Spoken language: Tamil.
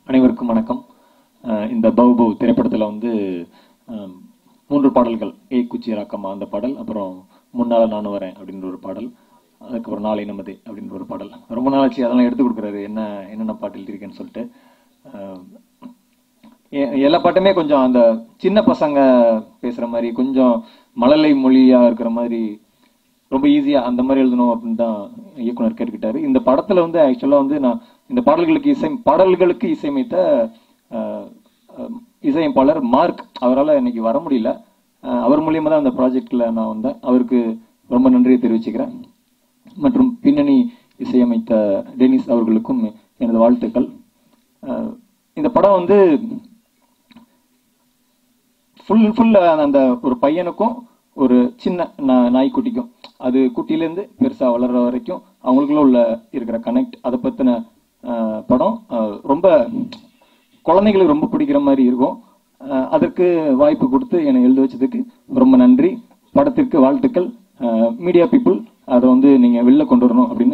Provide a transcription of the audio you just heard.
அனைவருக்கும் வணக்கம் அஹ் இந்த பவு பவு திரைப்படத்தில் வந்து அஹ், மூன்று பாடல்கள் ஏ குச்சி ராக்கம்மா அந்த பாடல் அப்புறம் முன்னால் நான் வரேன் அப்படின்ற ஒரு பாடல் அதுக்கப்புறம் நாளை நமதே அப்படின்ற ஒரு பாடல் ரொம்ப நாளாச்சு அதெல்லாம் எடுத்து கொடுக்குறாரு என்ன என்னென்ன பாட்டு எழுதியிருக்கேன்னு சொல்லிட்டு அஹ், எ- எல்லா பாட்டுமே கொஞ்சம் அந்த சின்ன பசங்க பேசுற மாதிரி கொஞ்சம் மழலை மொழியா இருக்கிற மாதிரி ரொம்ப ஈஸியா அந்த மாதிரி எழுதணும் அப்படின்னு தான் இயக்குனர் கேட்டுக்கிட்டாரு இந்த படத்துல வந்து ஆக்சுவலா வந்து நான் இந்த பாடல்களுக்கு இசை பாடல்களுக்கு இசையமைத்த அஹ், அஹ், இசையமைப்பாளர் மார்க் அவரால் இன்னைக்கு வர முடியல அஹ், அவர் மூலியமா தான் அந்த ப்ராஜெக்ட்ல நான் வந்தேன் அவருக்கு ரொம்ப நன்றியை தெரிவிச்சுக்கிறேன் மற்றும் பின்னணி இசையமைத்த டெனிஸ் அவர்களுக்கும் எனது வாழ்த்துக்கள் அஹ், இந்த படம் வந்து ஃபுல் ஃபுல் அந்த ஒரு பையனுக்கும் ஒரு சின்ன நா- நாய்க்குட்டிக்கும் அது குட்டியிலேருந்து பெருசா வளர்ற வரைக்கும் அவங்களுக்குள்ள உள்ள இருக்கிற கனெக்ட் அதை பத்தின அஹ், படம் அஹ், ரொம்ப குழந்தைங்களுக்கு ரொம்ப பிடிக்கிற மாதிரி இருக்கும் அஹ், அதற்கு வாய்ப்பு கொடுத்து என்னை எழுத வச்சதுக்கு ரொம்ப நன்றி படத்திற்கு வாழ்த்துக்கள் மீடியா பீப்புள் அதை வந்து நீங்க வெளில கொண்டு வரணும் அப்படின்னு